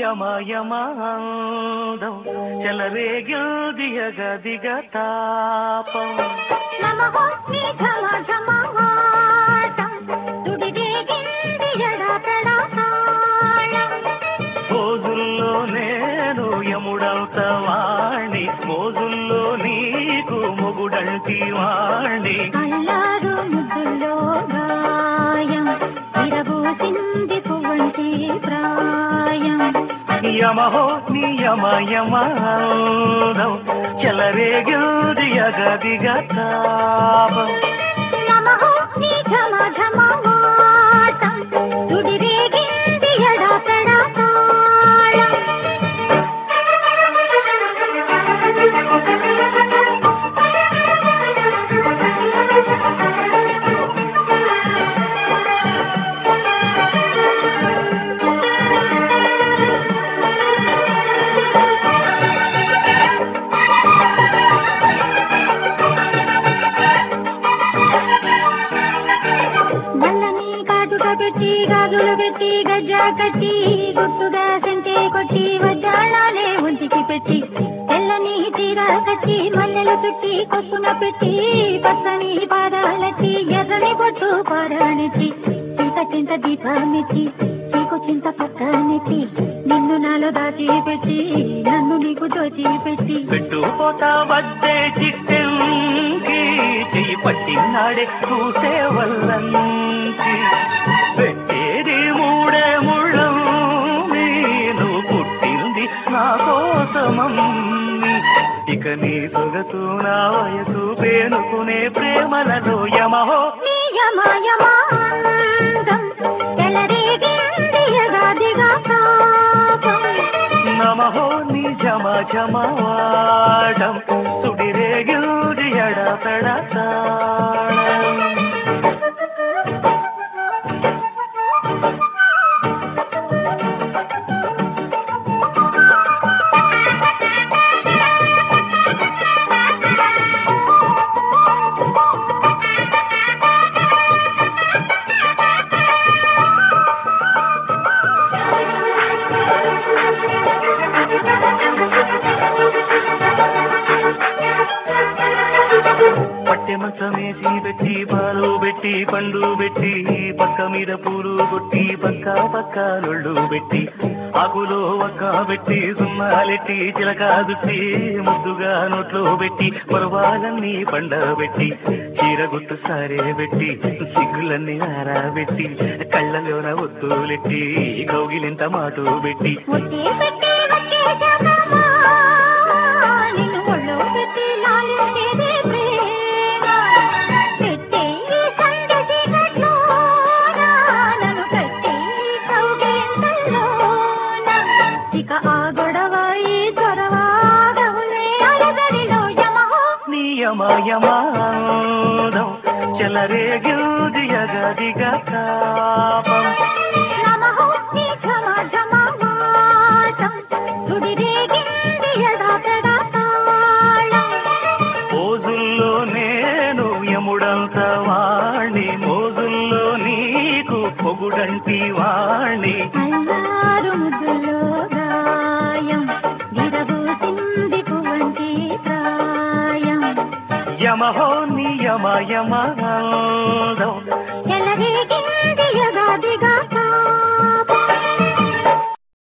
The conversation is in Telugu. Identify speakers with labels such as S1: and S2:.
S1: యమయమాందం చెలరేగిల్ది దిగ తాపం
S2: నమః నీ ఘమ ఘమవాటం తుడిరేగింది ఎడతెడా తాళం
S1: రోజుల్లో నేను యముడంత వాణ్ణి రోజుల్లో నీకు మొగుడంటి వాణ్ణి
S2: అల్లారు ముద్దుల్లో గాయం విరబూసింది పువ్వంటి ప్రాయం
S1: యమహో నియమయమాందం చెలరేగిల్ది దిగ తాపం
S2: నమః నీ ఘమ ఘమవాటం తుడిరేగింది ఎడతెడా తాళం నల్లని కాటుక పెట్టి గాజులు పెట్టి గజ్జా కట్టి గుట్టుగా సెంటే కొట్టి వడ్డాణాలే ఒంటికి పెట్టి తెల్లని చీర కట్టి మల్లెలు చుట్టి కొప్పున పెట్టి పచ్చని పాదాలెట్టి ఎర్రని బొట్టు పారాణెట్టి చీకటింత దీపాన్నిచ్చి చీకు చింత పక్కనెట్టి నిన్ను నాలో దాచి పెట్టి నన్ను నీకు దోచి పెట్టి
S1: పెట్టుపోతా వద్దే చిట్టెంకి చెయ్యి పట్టినాడే చూసే వల్లంకి పెట్టేది మూడే ముళ్ళం నేను పుట్టింది నా కోసమమ్మి ఇక నీ సొగసు నా వయసు పేనుకునే ప్రేమలలో యమహో
S2: నియమయమాందం తెలరేగింది యగాదిగా తాపం
S1: నమహో నీ జమ జమవాడం సుడిరేగిల్ది ఎడతడతాళం పట్టె మంచమేసి పెట్టి పాలు పెట్టి పండ్లు పెట్టి పక్క మీద పూలు కొట్టి పక్క పక్క నొళ్ళు పెట్టి ఆకులో ఒక్క పెట్టి సున్నాలెట్టి చిలక దుట్టి ముద్దుగా నోట్లో పెట్టి పొరవాలన్నీ పండబెట్టి చీర గుట్టు సారే పెట్టి సిగ్గులన్నీ ఆరాబెట్టి కళ్ళలోన ఒత్తులెట్టి కౌగిలింత మాటు పెట్టి
S2: ముద్దే పెట్టి వచ్చే జగమా నిన్ను ఒళ్ళో పెట్టి లాలించేదే ప్రేమ పెట్టే ఈ సంధ్య చీకట్లోన నన్ను కట్టి కౌగిలింతల్లోన ఇక ఆ గొడవ ఈ చొరవాగవులే అలజడిలో యమహో
S1: నియమయమాదం చెలరేగిల్ది దిగ తాపం
S2: నమః నీ ఘమ ఘమవాటం తుడిరేగింది ఎడతెడా తాళం
S1: మోజుల్లో నేను యముడంత వాణ్ణి మోజుల్లో నీకు పొగుడంటి వాణ్ణి
S2: అల్లారు ముద్దులో గాయం విరబూసింది పువ్వంటి ప్రాయం
S1: యమహో నియమయమాదం
S2: చెలరేగింది యగాదిగా